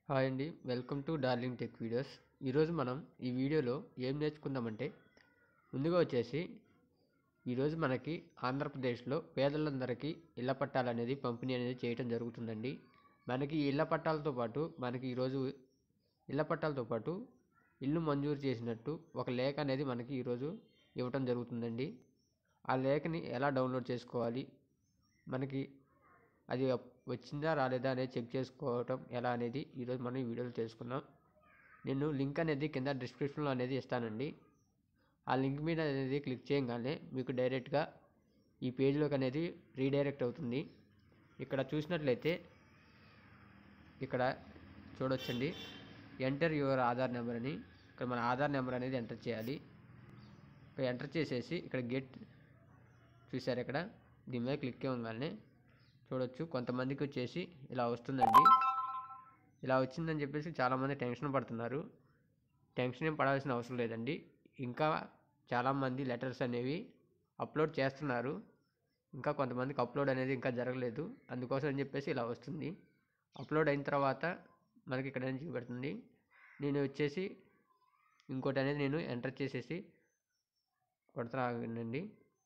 hi అండి welcome to Darling Tech videos ఈరోజు మనం ఈ వీడియోలో ఏం నేర్చుకుందామంటే ముందుగా వచ్చేసి ఈరోజు మనకి ఆంధ్రప్రదేశ్లో పేదలందరికీ ఇళ్ల పట్టాలు అనేది పంపిణీ అనేది చేయటం జరుగుతుందండి మనకి ఈ ఇళ్ల పట్టాలతో పాటు మనకి ఈరోజు ఇళ్ల పట్టాలతో పాటు ఇల్లు మంజూరు చేసినట్టు ఒక లేఖ అనేది మనకి ఈరోజు ఇవ్వటం జరుగుతుందండి ఆ లేఖని ఎలా డౌన్లోడ్ చేసుకోవాలి మనకి అది వచ్చిందా రాలేదా అనేది చెక్ చేసుకోవటం ఎలా అనేది ఈరోజు మనం ఈ వీడియోలో తెలుసుకుందాం నేను లింక్ అనేది కింద డిస్క్రిప్షన్లో అనేది ఇస్తానండి ఆ లింక్ మీద అనేది క్లిక్ చేయగానే మీకు డైరెక్ట్గా ఈ పేజ్లోకి అనేది రీడైరెక్ట్ అవుతుంది ఇక్కడ చూసినట్లయితే ఇక్కడ చూడొచ్చండి ఎంటర్ యువర్ ఆధార్ నెంబర్ అని ఇక్కడ మన ఆధార్ నెంబర్ అనేది ఎంటర్ చేయాలి ఇక్కడ ఎంటర్ చేసేసి ఇక్కడ గెట్ చూసారు ఇక్కడ దీని మీద క్లిక్ ఇవ్వగానే చూడొచ్చు కొంతమందికి వచ్చేసి ఇలా వస్తుందండి ఇలా వచ్చిందని చెప్పేసి చాలామంది టెన్షన్ పడుతున్నారు టెన్షన్ ఏం పడాల్సిన అవసరం లేదండి ఇంకా చాలామంది లెటర్స్ అనేవి అప్లోడ్ చేస్తున్నారు ఇంకా కొంతమందికి అప్లోడ్ అనేది ఇంకా జరగలేదు అందుకోసం అని చెప్పేసి ఇలా వస్తుంది అప్లోడ్ అయిన తర్వాత మనకి ఇక్కడ నుంచి చూపెడుతుంది నేను వచ్చేసి ఇంకోటి అనేది నేను ఎంటర్ చేసేసి కొడుతున్నానండి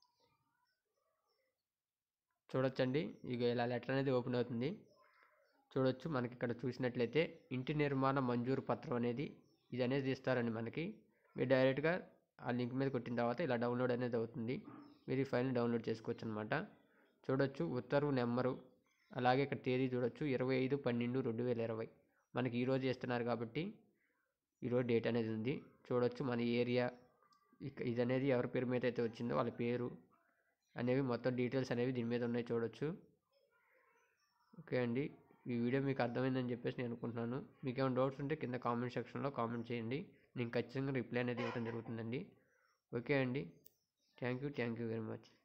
చూడొచ్చండి ఇక ఇలా లెటర్ అనేది ఓపెన్ అవుతుంది చూడొచ్చు మనకి ఇక్కడ చూసినట్లయితే ఇంటి నిర్మాణ మంజూరు పత్రం అనేది ఇది అనేది ఇస్తారండి మనకి మీరు డైరెక్ట్గా ఆ లింక్ మీద కొట్టిన తర్వాత ఇలా డౌన్లోడ్ అనేది అవుతుంది మీరు ఈ ఫైల్ని డౌన్లోడ్ చేసుకోవచ్చు అనమాట చూడొచ్చు ఉత్తర్వు నెంబరు అలాగే ఇక్కడ తేదీ చూడొచ్చు ఇరవై ఐదు పన్నెండు రెండు వేల ఇరవై మనకి ఈరోజు ఇస్తున్నారు కాబట్టి ఈరోజు డేట్ అనేది ఉంది చూడొచ్చు మన ఏరియా ఇక ఇది అనేది ఎవరి పేరు మీద అయితే వచ్చిందో వాళ్ళ పేరు అనేవి మొత్తం డీటెయిల్స్ అనేవి దీని మీద ఉన్నాయి చూడొచ్చు ఓకే అండి ఈ వీడియో మీకు అర్థమైందని చెప్పేసి నేను అనుకుంటున్నాను మీకు ఏమైనా డౌట్స్ ఉంటే కింద కామెంట్ సెక్షన్లో కామెంట్ చేయండి నేను ఖచ్చితంగా రిప్లై అనేది ఇవ్వడం జరుగుతుందండి ఓకే అండి thank you thank you very much